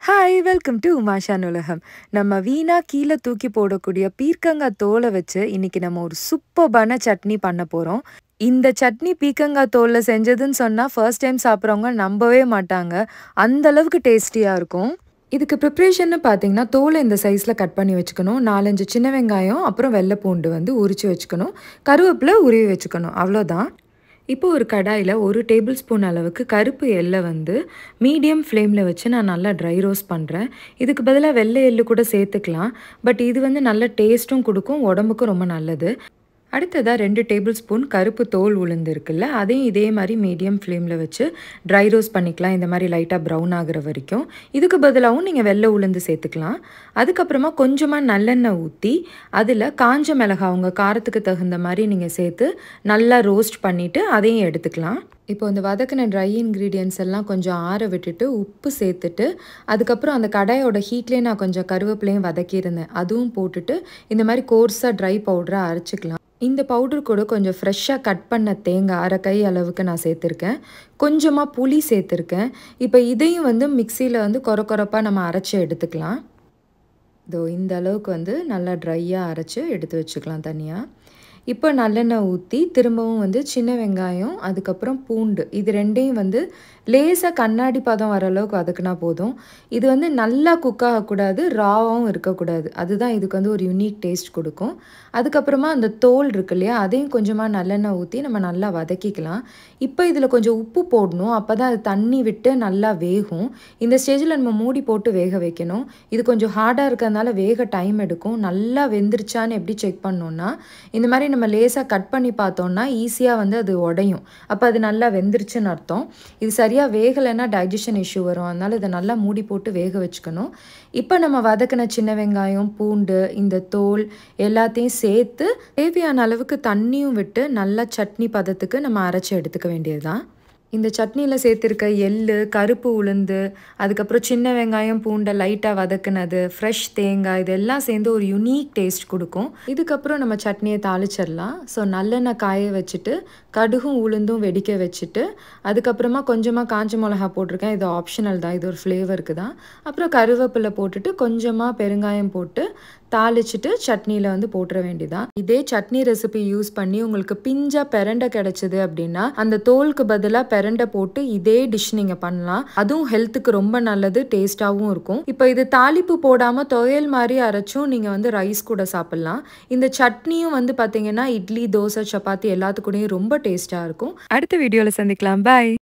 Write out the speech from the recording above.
hi welcome to உமாஷான் உலகம் நம்ம வீணா கீழே தூக்கி போடக்கூடிய பீர்க்கங்காய் தோலை வச்சு இன்னைக்கு நம்ம ஒரு சூப்பர்பான சட்னி பண்ண போகிறோம் இந்த சட்னி பீக்கங்காய் தோலில் செஞ்சதுன்னு சொன்னால் ஃபர்ஸ்ட் டைம் சாப்பிட்றவங்க நம்பவே மாட்டாங்க அந்த அளவுக்கு டேஸ்டியாக இருக்கும் இதுக்கு ப்ரிப்ரேஷன்னு பார்த்தீங்கன்னா தோலை இந்த சைஸில் கட் பண்ணி வச்சுக்கணும் நாலஞ்சு சின்ன வெங்காயம் அப்புறம் வெள்ளை பூண்டு வந்து உரித்து வச்சுக்கணும் கருவேப்பிலை உருவி வச்சுக்கணும் அவ்வளோதான் இப்போ ஒரு கடாயில் ஒரு டேபிள் ஸ்பூன் அளவுக்கு கருப்பு எள்ளை வந்து மீடியம் ஃப்ளேமில் வச்சு நான் நல்லா ட்ரை ரோஸ்ட் பண்ணுறேன் இதுக்கு பதிலாக வெள்ளை எள்ளு கூட சேர்த்துக்கலாம் பட் இது வந்து நல்ல டேஸ்ட்டும் கொடுக்கும் உடம்புக்கும் ரொம்ப நல்லது அடுத்ததாக ரெண்டு டேபிள் ஸ்பூன் கருப்பு தோல் உளுந்து இருக்குல்ல அதையும் இதே மாதிரி மீடியம் ஃப்ளேமில் வச்சு ட்ரை ரோஸ்ட் பண்ணிக்கலாம் இந்த மாதிரி லைட்டாக ப்ரௌன் ஆகிற வரைக்கும் இதுக்கு பதிலாகவும் நீங்கள் வெள்ளை உளுந்து சேர்த்துக்கலாம் அதுக்கப்புறமா கொஞ்சமாக நல்லெண்ணெய் ஊற்றி அதில் காஞ்ச மிளகாய் உங்கள் காரத்துக்கு தகுந்த மாதிரி நீங்கள் சேர்த்து நல்லா ரோஸ்ட் பண்ணிவிட்டு அதையும் எடுத்துக்கலாம் இப்போ இந்த வதக்கின ட்ரை இன்க்ரீடியன்ஸ் எல்லாம் கொஞ்சம் ஆற விட்டுட்டு உப்பு சேர்த்துட்டு அதுக்கப்புறம் அந்த கடாயோட ஹீட்லேயே நான் கொஞ்சம் கருவேப்பிலையும் வதக்கியிருந்தேன் அதுவும் போட்டுட்டு இந்த மாதிரி கோர்ஸாக ட்ரை பவுடரை அரைச்சிக்கலாம் இந்த பவுடர் கூட கொஞ்சம் ஃப்ரெஷ்ஷாக கட் பண்ண தேங்காய் அரை கை அளவுக்கு நான் சேர்த்துருக்கேன் கொஞ்சமாக புளி சேர்த்துருக்கேன் இப்போ இதையும் வந்து மிக்சியில் வந்து கொர கொரப்பாக நம்ம அரைச்சி எடுத்துக்கலாம் இதோ இந்த அளவுக்கு வந்து நல்லா ட்ரையாக அரைச்சி எடுத்து வச்சுக்கலாம் தனியாக இப்போ நல்லெண்ணெய் ஊற்றி திரும்பவும் வந்து சின்ன வெங்காயம் அதுக்கப்புறம் பூண்டு இது ரெண்டையும் வந்து லேசாக கண்ணாடி பதம் வர அளவுக்கு வதக்குனா போதும் இது வந்து நல்லா குக் ஆகக்கூடாது ராவாகவும் இருக்கக்கூடாது அதுதான் இதுக்கு வந்து ஒரு யூனிக் டேஸ்ட் கொடுக்கும் அதுக்கப்புறமா அந்த தோல் இருக்கு இல்லையா அதையும் கொஞ்சமாக நல்லெண்ணெய் ஊற்றி நம்ம நல்லா வதக்கிக்கலாம் இப்போ இதில் கொஞ்சம் உப்பு போடணும் அப்போ தான் அது தண்ணி விட்டு நல்லா வேகும் இந்த ஸ்டேஜில் நம்ம மூடி போட்டு வேக வைக்கணும் இது கொஞ்சம் ஹார்டாக இருக்கிறதுனால வேக டைம் எடுக்கும் நல்லா வெந்துருச்சான்னு எப்படி செக் பண்ணோன்னா இந்த மாதிரி நம்ம லேசாக கட் பண்ணி பார்த்தோம்னா ஈஸியாக வந்து அது உடையும் அப்போ அது நல்லா வெந்துருச்சுன்னு அர்த்தம் இது சரியாக வேகலைன்னா டைஜஷன் இஷ்யூ வரும் அதனால் இதை நல்லா மூடி போட்டு வேக வச்சுக்கணும் இப்போ நம்ம வதக்கின சின்ன வெங்காயம் பூண்டு இந்த தோல் எல்லாத்தையும் சேர்த்து தேவையான அளவுக்கு தண்ணியும் விட்டு நல்லா சட்னி பதத்துக்கு நம்ம அரைச்சி எடுத்துக்க வேண்டியது தான் இந்த சட்னியில் சேர்த்துருக்க எள்ளு கருப்பு உளுந்து அதுக்கப்புறம் சின்ன வெங்காயம் பூண்டை லைட்டாக வதக்குனது ஃப்ரெஷ் தேங்காய் இதெல்லாம் சேர்ந்து ஒரு யுனீக் டேஸ்ட் கொடுக்கும் இதுக்கப்புறம் நம்ம சட்னியை தாளிச்சிடலாம் ஸோ நல்லெண்ணெய் காய வச்சுட்டு கடுகும் உளுந்தும் வெடிக்க வச்சுட்டு அதுக்கப்புறமா கொஞ்சமாக காஞ்ச மிளகா போட்டிருக்கேன் இது ஆப்ஷனல் தான் இது ஒரு ஃப்ளேவருக்கு தான் அப்புறம் கருவேப்பிலை போட்டுட்டு கொஞ்சமாக பெருங்காயம் போட்டு தாளிச்சிட்டு சட்னியில் வந்து போட்டுற வேண்டியதான் இதே சட்னி ரெசிபி யூஸ் பண்ணி உங்களுக்கு பிஞ்சா பெரண்டை கிடைச்சது அப்படின்னா அந்த தோலுக்கு பதிலாக பெரண்டை போட்டு இதே டிஷ் நீங்கள் பண்ணலாம் அதுவும் ஹெல்த்துக்கு ரொம்ப நல்லது டேஸ்ட்டாகவும் இருக்கும் இப்போ இது தாளிப்பு போடாமல் துவையல் மாதிரி அரைச்சும் நீங்கள் வந்து ரைஸ் கூட சாப்பிட்லாம் இந்த சட்னியும் வந்து பார்த்தீங்கன்னா இட்லி தோசை சப்பாத்தி எல்லாத்துக்கூடயும் ரொம்ப டேஸ்ட்டாக இருக்கும் அடுத்த வீடியோவில் சந்திக்கலாம் பாய்